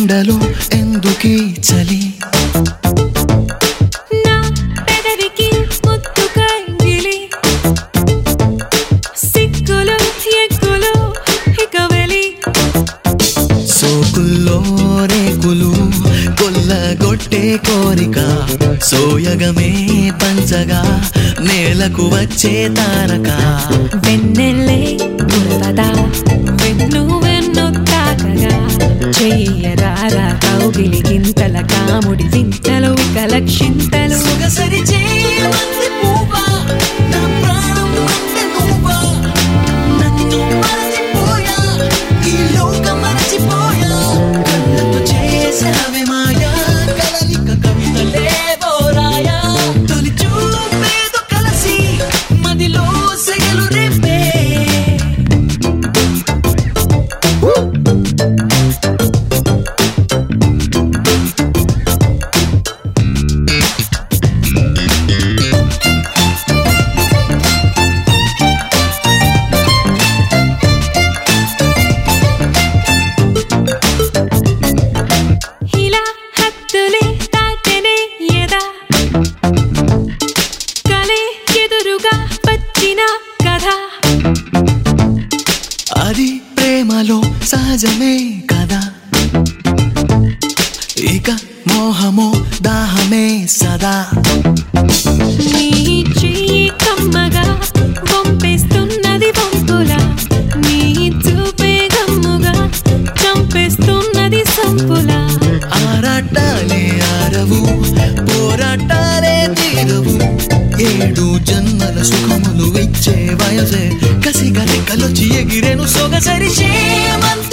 ఎండలో ఎందుకీ చలి నా పెదవికి ముత్తు కంగిలి సిక్కులు ఎక్కులు ఇక వెలి సోకుల్లో రేకులు కొల్లగొట్టే కోరిక సోయగమే పంచగా నేలకు వచ్చే తారక వెన్నెల్లే గురవదా వెన్ను వెన్ను తాకగా చెయ్యరారా కౌగిలి గింతల కాముడి వింతలు ఇక లక్షింతలు సొగసరి చేయమంది పువ్వా, నా ప్రాణం అంటే నువ్వా. నన్ను మరచిపోయా, ఈ లోకం మరచిపోయా. కళ్ళతో చేసావే మాయా, కలలిక కవితలే బోరాయా. తొలి చూపేదో కలసి, మదిలో సెగలు రేపే. ఇలా హద్దులే దాటనే ఎదా కలే ఎదురుగా వచ్చిన కథ అది ప్రేమలో సహజమే కదా ఇక మోహమో దాహమే సదా నీ చెయ్యి కమ్మగా వంపేస్తున్నది వంపులా నీ చూపే గమ్ముగా చంపేస్తున్నది సంపులా ఆరాటాలే ఆరవు పోరాటాలే తీరవు ఏడు జన్మల సుఖములు ఇచ్చే వయసే కసిగా రెక్కలొచ్చి ఎగిరేను సొగసరి చేమంత